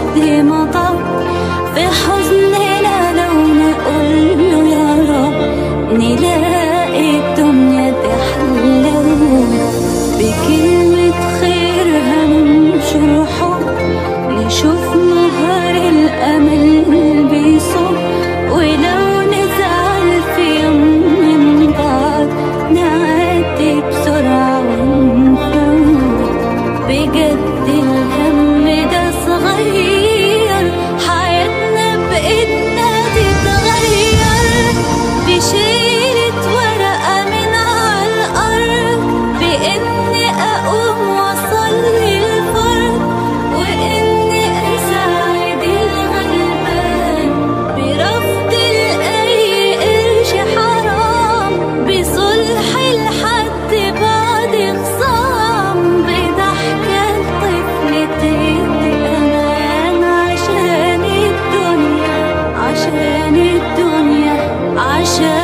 عهد مضى في حزننا لو نقول له يا رب نلاقي الدنيا تحلو بكلمة خير هننشر حب نشوف نهار الأمل بيصب ولو نزعل في يوم من بعض نعدي بسرعة ونفوت بجد الهم ده صغير حياتنا بإيدنا تتغير بشيلة ورقة من على الأرض بإني أقوم وأصلي الفرض وإني أساعد الغلبان برفض لأي قرش حرام بصلح لحد بعد خصام بضحكة الطفل تدي أمان عشان الدنيا عشان الدنيا عشان